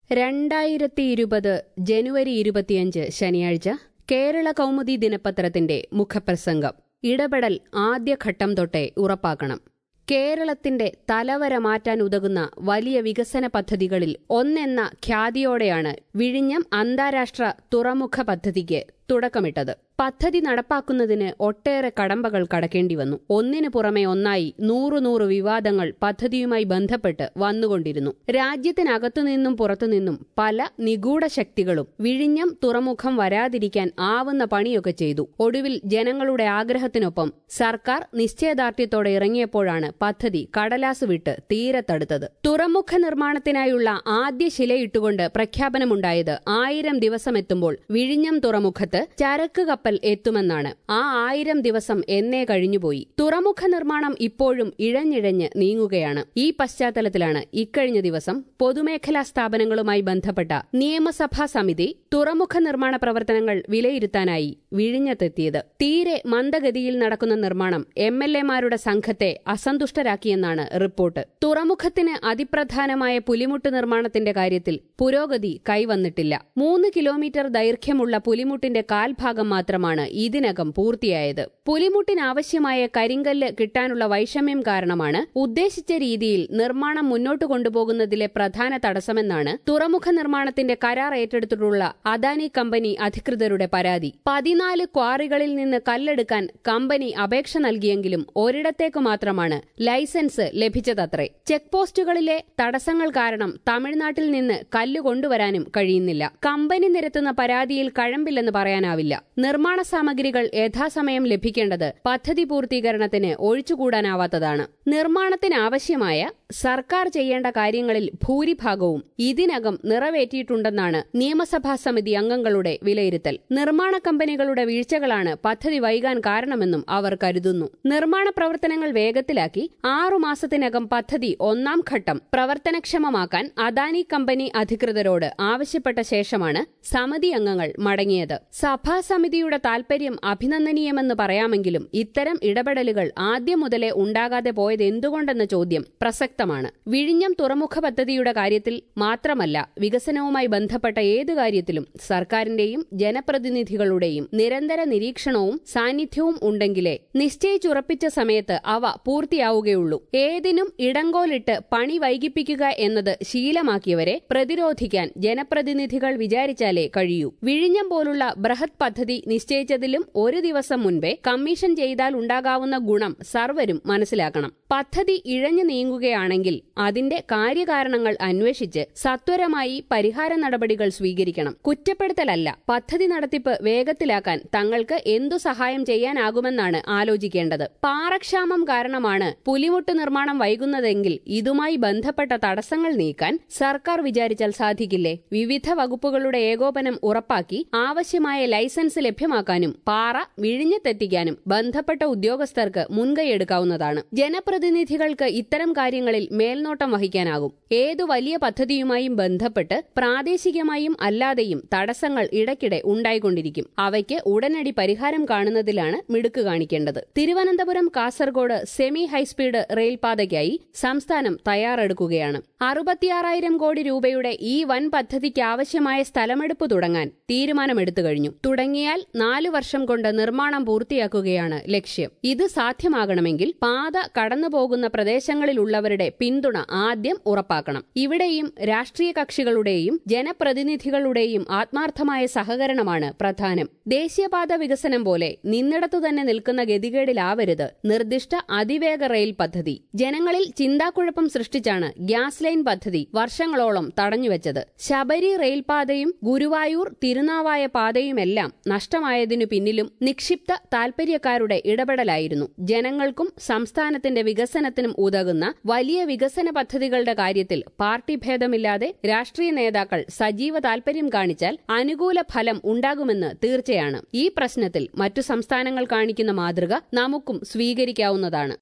രണ്ടായിരത്തി ഇരുപത് ജനുവരി ഇരുപത്തിയഞ്ച് ശനിയാഴ്ച കേരള കൗമുദി ദിനപത്രത്തിന്റെ മുഖപ്രസംഗം ഇടപെടൽ ആദ്യഘട്ടം തൊട്ടേ ഉറപ്പാക്കണം കേരളത്തിന്റെ തലവര മാറ്റാൻ ഉതകുന്ന വലിയ വികസന പദ്ധതികളിൽ ഒന്നെന്ന ഖ്യാതിയോടെയാണ് വിഴിഞ്ഞം അന്താരാഷ്ട്ര തുറമുഖ പദ്ധതിക്ക് തുടക്കമിട്ടത് പദ്ധതി നടപ്പാക്കുന്നതിന് ഒട്ടേറെ കടമ്പകൾ കടക്കേണ്ടി വന്നു ഒന്നിനു പുറമെ ഒന്നായി നൂറു നൂറ് വിവാദങ്ങൾ പദ്ധതിയുമായി ബന്ധപ്പെട്ട് വന്നുകൊണ്ടിരുന്നു രാജ്യത്തിനകത്തുനിന്നും പുറത്തുനിന്നും പല നിഗൂഢ ശക്തികളും വിഴിഞ്ഞം തുറമുഖം വരാതിരിക്കാൻ ആവുന്ന പണിയൊക്കെ ചെയ്തു ഒടുവിൽ ജനങ്ങളുടെ ആഗ്രഹത്തിനൊപ്പം സർക്കാർ നിശ്ചയദാർഢ്യത്തോടെ ഇറങ്ങിയപ്പോഴാണ് പദ്ധതി കടലാസ് വിട്ട് തീരത്തടുത്തത് തുറമുഖ നിർമ്മാണത്തിനായുള്ള ആദ്യ ശിലയിട്ടുകൊണ്ട് പ്രഖ്യാപനമുണ്ടായത് ആയിരം ദിവസമെത്തുമ്പോൾ വിഴിഞ്ഞം തുറമുഖത്ത് ചരക്ക് കപ്പൽ എത്തുമെന്നാണ് ആ ആയിരം ദിവസം എന്നേ കഴിഞ്ഞുപോയി തുറമുഖ നിർമ്മാണം ഇപ്പോഴും ഇഴഞ്ഞിഴഞ്ഞ് നീങ്ങുകയാണ് ഈ പശ്ചാത്തലത്തിലാണ് ഇക്കഴിഞ്ഞ ദിവസം പൊതുമേഖലാ സ്ഥാപനങ്ങളുമായി ബന്ധപ്പെട്ട നിയമസഭാ സമിതി തുറമുഖ നിർമ്മാണ പ്രവർത്തനങ്ങൾ വിലയിരുത്താനായി വിഴിഞ്ഞത്തെത്തിയത് തീരെ മന്ദഗതിയിൽ നടക്കുന്ന നിർമ്മാണം എം എൽ എമാരുടെ സംഘത്തെ അസന്തുഷ്ടരാക്കിയെന്നാണ് റിപ്പോർട്ട് തുറമുഖത്തിന് അതിപ്രധാനമായ പുലിമുട്ട് നിർമ്മാണത്തിന്റെ കാര്യത്തിൽ പുരോഗതി കൈവന്നിട്ടില്ല മൂന്ന് കിലോമീറ്റർ ദൈർഘ്യമുള്ള പുലിമുട്ടിന്റെ കാൽഭാഗം മാത്രമാണ് ഇതിനകം പൂർത്തിയായത് പുലിമുട്ടിനാവശ്യമായ കരിങ്കല്ല് കിട്ടാനുള്ള വൈഷമ്യം കാരണമാണ് ഉദ്ദേശിച്ച രീതിയിൽ നിർമ്മാണം മുന്നോട്ട് കൊണ്ടുപോകുന്നതിലെ പ്രധാന തടസ്സമെന്നാണ് തുറമുഖ നിർമ്മാണത്തിന്റെ കരാർ ഏറ്റെടുത്തിട്ടുള്ള അദാനി കമ്പനി അധികൃതരുടെ പരാതി പതിനാല് ക്വാറികളിൽ നിന്ന് കല്ലെടുക്കാൻ കമ്പനി അപേക്ഷ നൽകിയെങ്കിലും ഒരിടത്തേക്ക് മാത്രമാണ് ലൈസൻസ് ലഭിച്ചതത്രേ ചെക്ക് പോസ്റ്റുകളിലെ തടസ്സങ്ങൾ കാരണം തമിഴ്നാട്ടിൽ നിന്ന് കല്ല് കൊണ്ടുവരാനും കഴിയുന്നില്ല കമ്പനി നിരത്തുന്ന പരാതിയിൽ കഴമ്പില്ലെന്ന് പറയാനാവില്ല നിർമ്മാണ സാമഗ്രികൾ യഥാസമയം ലഭിക്കേണ്ടത് പദ്ധതി പൂർത്തീകരണത്തിന് ഒഴിച്ചുകൂടാനാവാത്തതാണ് നിർമ്മാണത്തിനാവശ്യമായ സർക്കാർ ചെയ്യേണ്ട കാര്യങ്ങളിൽ ഭൂരിഭാഗവും ഇതിനകം നിറവേറ്റിയിട്ടുണ്ടെന്നാണ് നിയമസഭാ സമിതി അംഗങ്ങളുടെ വിലയിരുത്തൽ നിർമ്മാണ കമ്പനികളുടെ വീഴ്ചകളാണ് പദ്ധതി വൈകാൻ കാരണമെന്നും അവർ കരുതുന്നു നിർമ്മാണ പ്രവർത്തനങ്ങൾ വേഗത്തിലാക്കി ആറുമാസത്തിനകം പദ്ധതി ഒന്നാം ഘട്ടം പ്രവർത്തനക്ഷമമാക്കാൻ അദാനി കമ്പനി അധികൃതരോട് ആവശ്യപ്പെട്ട ശേഷമാണ് സമിതി അംഗങ്ങൾ മടങ്ങിയത് സഭാസമിതിയുടെ താൽപര്യം അഭിനന്ദനീയമെന്ന് പറയാമെങ്കിലും ഇത്തരം ഇടപെടലുകൾ ആദ്യം മുതലേ ഉണ്ടാകാതെ പോയത് എന്തുകൊണ്ടെന്ന ചോദ്യം പ്രസക്തമാണ് വിഴിഞ്ഞം തുറമുഖ പദ്ധതിയുടെ കാര്യത്തിൽ മാത്രമല്ല വികസനവുമായി ബന്ധപ്പെട്ട ഏത് കാര്യത്തിലും സർക്കാരിന്റെയും ജനപ്രതിനിധികളുടെയും നിരന്തര നിരീക്ഷണവും സാന്നിധ്യവും ഉണ്ടെങ്കിലേ നിശ്ചയിച്ചുറപ്പിച്ച സമയത്ത് അവ പൂർത്തിയാവുകയുള്ളൂ ഏതിനും ഇടങ്കോലിട്ട് പണി വൈകിപ്പിക്കുക എന്നത് ശീലമാക്കിയവരെ പ്രതിരോധിക്കാൻ ജനപ്രതിനിധികൾ വിചാരിച്ചാലേ കഴിയൂ വിഴിഞ്ഞം പോലുള്ള ബൃഹത് പദ്ധതി നിശ്ചയിച്ചതിലും ഒരു ദിവസം മുൻപേ കമ്മീഷൻ ചെയ്താൽ ഉണ്ടാകാവുന്ന ഗുണം സർവരും മനസ്സിലാക്കണം പദ്ധതി ഇഴഞ്ഞു നീങ്ങുകയാണെങ്കിൽ അതിന്റെ കാര്യകാരണങ്ങൾ അന്വേഷിച്ച് സത്വരമായി പരിഹാര നടപടികൾ സ്വീകരിക്കണം കുറ്റപ്പെടുത്തലല്ല പദ്ധതി നടത്തിപ്പ് വേഗത്തിലാക്കാൻ തങ്ങൾക്ക് എന്തു സഹായം ചെയ്യാനാകുമെന്നാണ് ആലോചിക്കേണ്ടത് പാറക്ഷാമം കാരണമാണ് പുലിമുട്ട് നിർമ്മാണം വൈകുന്നതെങ്കിൽ ഇതുമായി ബന്ധപ്പെട്ട തടസ്സങ്ങൾ നീക്കാൻ സർക്കാർ വിചാരിച്ചാൽ സാധിക്കില്ലേ വിവിധ വകുപ്പുകളുടെ ഏകോപനം ഉറപ്പാക്കി ആവശ്യമായ ലൈസൻസ് ലഭ്യമാക്കാനും പാറ വിഴിഞ്ഞത്തെത്തിക്കാനും ബന്ധപ്പെട്ട ഉദ്യോഗസ്ഥർക്ക് മുൻകൈയെടുക്കാവുന്നതാണ് ജനപ്രതിനിധികൾക്ക് ഇത്തരം കാര്യങ്ങളിൽ മേൽനോട്ടം വഹിക്കാനാകും ഏതു വലിയ പദ്ധതിയുമായും ബന്ധപ്പെട്ട് പ്രാദേശികമായും അല്ലാതെയും തടസ്സങ്ങൾ ഇടയ്ക്കിടെ ഉണ്ടായിക്കൊണ്ടിരിക്കും അവയ്ക്ക് ഉടനടി പരിഹാരം കാണുന്നതിലാണ് മിടുക്ക് കാണിക്കേണ്ടത് തിരുവനന്തപുരം കാസർഗോഡ് സെമി ഹൈസ്പീഡ് റെയിൽപാതയ്ക്കായി സംസ്ഥാനം തയ്യാറെടുക്കുകയാണ് അറുപത്തിയാറായിരം കോടി രൂപയുടെ ഈ വൻ പദ്ധതിക്ക് ആവശ്യമായ സ്ഥലമെടുപ്പ് തുടങ്ങാൻ തീരുമാനമെടുത്തു കഴിഞ്ഞു തുടങ്ങിയാൽ നാലു വർഷം കൊണ്ട് നിർമ്മാണം പൂർത്തിയാക്കുകയാണ് ലക്ഷ്യം ഇത് സാധ്യമാകണമെങ്കിൽ പാത കടന്നുപോകുന്ന പ്രദേശങ്ങളിലുള്ളവരുടെ പിന്തുണ ആദ്യം ഉറപ്പാക്കണം ഇവിടെയും രാഷ്ട്രീയ കക്ഷികളുടെയും ജനപ്രതിനിധികളുടെയും ആത്മാർത്ഥമായ സഹകരണമാണ് പ്രധാനം ദേശീയപാത വികസനം പോലെ നിന്നിടത്തു തന്നെ നിൽക്കുന്ന ഗതികേടിലാവരുത് നിർദ്ദിഷ്ട അതിവേഗ റെയിൽ പദ്ധതി ജനങ്ങളിൽ ചിന്താക്കുഴപ്പം സൃഷ്ടിച്ചാണ് ഗ്യാസ് ലൈൻ പദ്ധതി വർഷങ്ങളോളം തടഞ്ഞുവെച്ചത് ശബരി റെയിൽപാതയും ഗുരുവായൂർ തിരുനാവായ പാതയുമെല്ലാം നഷ്ടമായതിനു പിന്നിലും നിക്ഷിപ്ത താൽപര്യക്കാരുടെ ഇടപെടലായിരുന്നു ജനങ്ങൾക്കും സംസ്ഥാനത്തിന്റെ വികസനത്തിനും ഉതകുന്ന വലിയ വികസന പദ്ധതികളുടെ കാര്യത്തിൽ പാർട്ടി ഭേദമില്ലാതെ രാഷ്ട്രീയ നേതാക്കൾ സജീവ താൽപര്യം കാണിച്ചാൽ അനുകൂല ഫലം ഉണ്ടാകുമെന്ന് തീർച്ചയാണ് ഈ പ്രശ്നത്തിൽ മറ്റു സംസ്ഥാനങ്ങൾ കാണിക്കുന്ന മാതൃക നമുക്കും സ്വീകരിക്കാവുന്നതാണ്